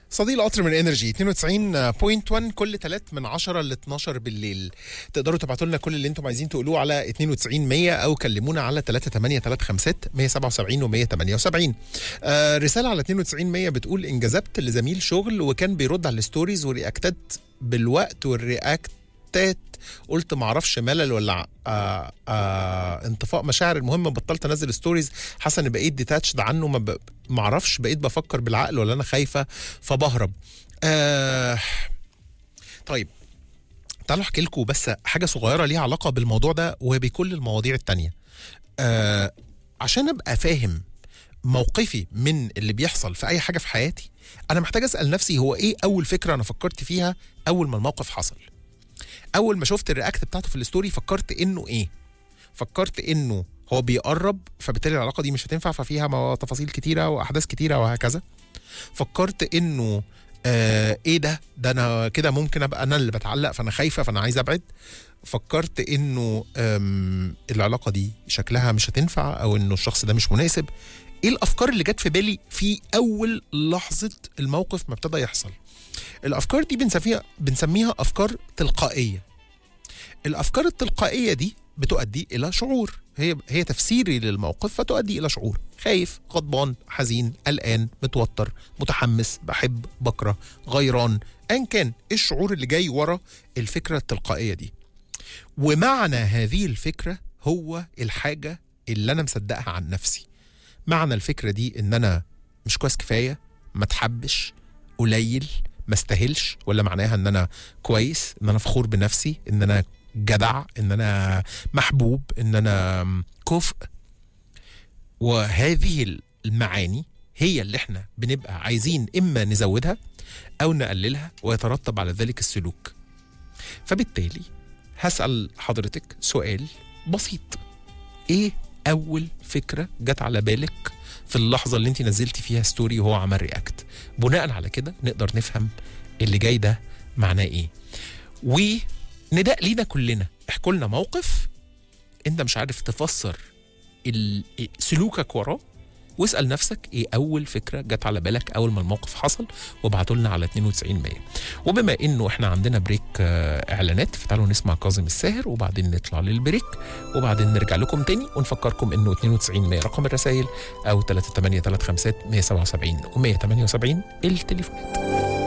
صديق القطر من انرجي 92.1 كل 3 من 10 ل 12 بالليل تقدروا تبعتوا لنا كل اللي انتم عايزين تقولوه على 92 100 او كلمونا على 3835 177 و 178 آه رساله على 92 100 بتقول انجذبت لزميل شغل وكان بيرد على الستوريز ورياكتات بالوقت والرياكتات قلت معرفش ملل ولا آه آه انطفاء مشاعر المهم بطلت انزل ستوريز حاسه ان بقيت ديتاتشد عنه ما ب... معرفش بقيت بفكر بالعقل ولا انا خايفه فبهرب آه طيب تعالوا احكي لكم بس حاجه صغيره ليها علاقه بالموضوع ده وبكل المواضيع التانية آه عشان ابقى فاهم موقفي من اللي بيحصل في اي حاجه في حياتي انا محتاج اسال نفسي هو ايه اول فكره انا فكرت فيها اول ما الموقف حصل اول ما شفت الرياكت بتاعته في الستوري فكرت انه ايه فكرت انه هو بيقرب فبالتالي العلاقه دي مش هتنفع ففيها مو- تفاصيل كتيره واحداث كتيره وهكذا فكرت انه آه ايه ده ده انا كده ممكن ابقى انا اللي بتعلق فانا خايفه فانا عايز ابعد فكرت انه آم، العلاقه دي شكلها مش هتنفع او انه الشخص ده مش مناسب ايه الافكار اللي جت في بالي في اول لحظه الموقف ما ابتدى يحصل الافكار دي بنسميها بنسميها افكار تلقائيه الافكار التلقائيه دي بتؤدي الى شعور هي هي تفسيري للموقف فتؤدي الى شعور خايف غضبان حزين قلقان متوتر متحمس بحب بكره غيران ان كان إيه الشعور اللي جاي ورا الفكره التلقائيه دي ومعنى هذه الفكره هو الحاجه اللي انا مصدقها عن نفسي معنى الفكره دي ان انا مش كويس كفايه ما اتحبش قليل ما استاهلش ولا معناها ان انا كويس ان انا فخور بنفسي ان انا جدع ان انا محبوب ان انا كفء وهذه المعاني هي اللي احنا بنبقى عايزين اما نزودها او نقللها ويترتب على ذلك السلوك فبالتالي هسأل حضرتك سؤال بسيط ايه اول فكرة جت على بالك في اللحظة اللي انت نزلتي فيها ستوري وهو عمل رياكت بناء على كده نقدر نفهم اللي جاي ده معناه ايه ونداء لينا كلنا احكوا لنا موقف انت مش عارف تفسر ال- سلوكك وراه واسال نفسك ايه اول فكره جت على بالك اول ما الموقف حصل وابعتوا لنا على 92 100 وبما انه احنا عندنا بريك آه، اعلانات فتعالوا نسمع كاظم الساهر وبعدين نطلع للبريك وبعدين نرجع لكم تاني ونفكركم انه 92 100 رقم الرسائل او 3835 177 و 178 التليفونات